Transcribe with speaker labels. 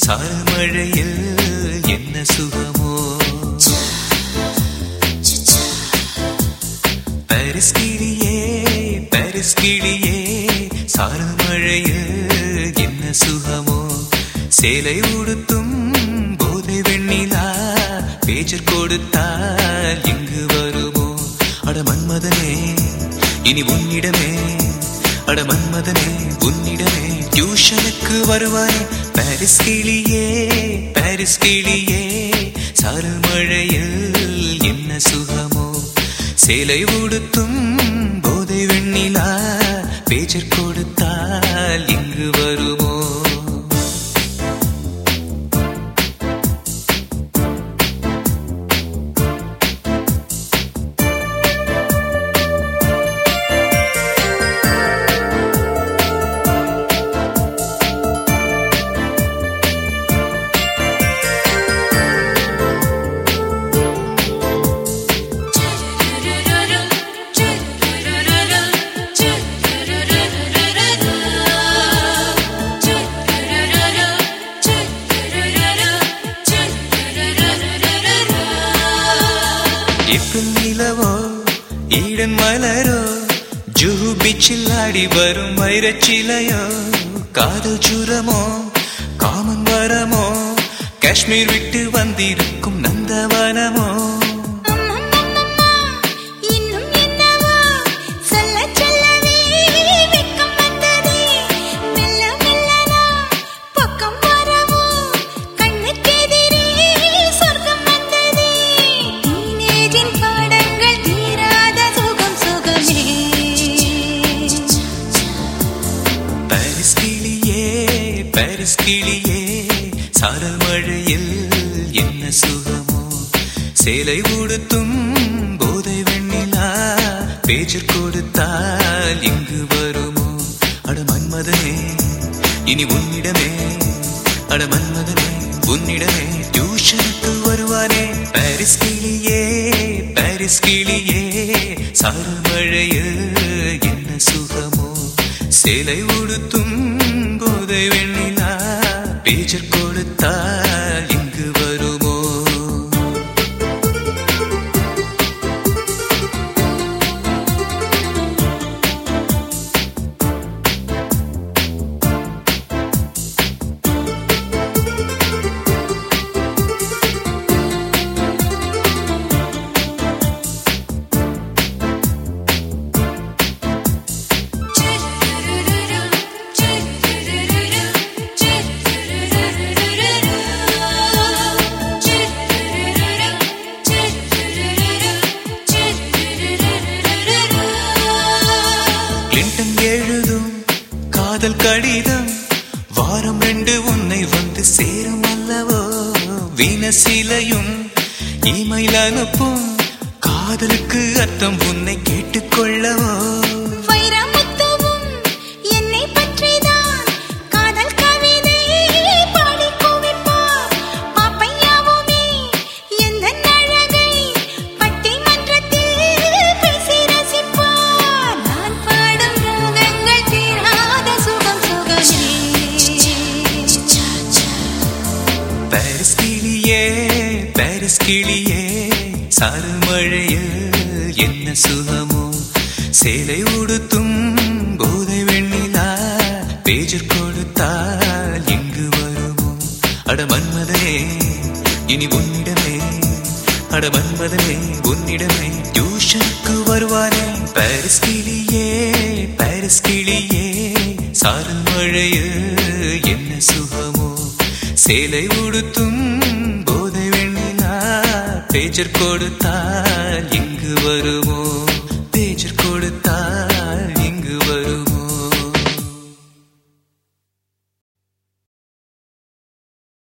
Speaker 1: சாரமழையில் என்ன சுகமோ பாரிஸ் கிளியே பாரிஸ் கிளியே சாரமழையில் என்ன சுகமோ சேலை உடுத்தும் போதை வெண்ணிலா பேச்சர் கொடுத்தால் இங்கு வருமோ அட மன்மதனே இனி உன்னிடமே அட மன்மதனே உன்னிடமே டியூஷனுக்கு வருவாய் பாரிஸ் கிளியே பாரிஸ் கிளியே சாரமழையில் என்ன சுகமோ சேலை உடுத்தும் போதை வெண்ணிலா பேச்சர் கொடுத்தால் இங்கு வருமோ ஏப்ரல் நிலவோ ஈடன் மலரோ ஜூஹு பீச்சில் ஆடி வரும் வைரச்சிலையோ காதல் சுரமோ காமன் வரமோ காஷ்மீர் விட்டு வந்திருக்கும் நந்தவனமோ
Speaker 2: இன்னும் என்னவோ சொல்ல சொல்லவே வெட்கம் வந்ததே மெல்ல மெல்லனா பக்கம் வரவோ கண்ணுக்கெதிரே சொர்க்கம் வந்ததே டீனேஜின் பாடங்கள் தீராத சுகம் சுகமே
Speaker 1: பாரிஸ் கிளியே பாரிஸ் கிளியே சாரல் மழையில் என்ன சுகமோ சேலை உடுத்தும் போதை வெண்ணிலா பேச்சர் கொடுத்தால் இங்கு வருமோ அட மன்மதனே இனி உன்னிடமே அட மன்மதனே உன்னிடமே டியூஷனுக்கு வருவானே பாரிஸ் கிளியே பாரிஸ் கிளியே சாரல் மழையில் என்ன சுகமோ சேலை உடுத்தும் போதை வெண்ணிலா பேச்சர் கொடுத்தால் இங்கு வருமோ கிளின்டன் எழுதும் காதல் கடிதம் வாரம் ரெண்டு உன்னை வந்து சேரும் அல்லவோ வீணசிலையும் இமெயில் அனுப்பும் காதலுக்கு அர்த்தம் உன்னை கேட்டுக்கொள்ளவோ
Speaker 2: வைரமுத்துவும் என்னை பற்றிதான் காதல் கவிதை பாடி குவிப்பார் பாப்பையாவுமே எந்த அழகை பட்டிமன்றத்தில் பேசி ரசிப்பார் நான் பாடும் ராகங்கள் தீராத சுகம் சுகமே
Speaker 1: பாரிஸ் கிளியே பாரிஸ் கிளியே சாரமழையில் என்ன சுகமோ சேலை உடுத்தும் போதை வெண்ணிலா பேஜர் கொடுத்தால் இங்கு வருமோ அட மன்மதனே இனி உன்னிடமே அட மன்மதனே உன்னிடமே டியூஷனுக்கு வருவானே பாரிஸ் கிளியே பாரிஸ் கிளியே சாரல் மழையில் என்ன சுகமோ சேலை உடுத்தும் போதை வெண்ணிலா பேச்சர் கொடுத்தால் இங்கு வருமோ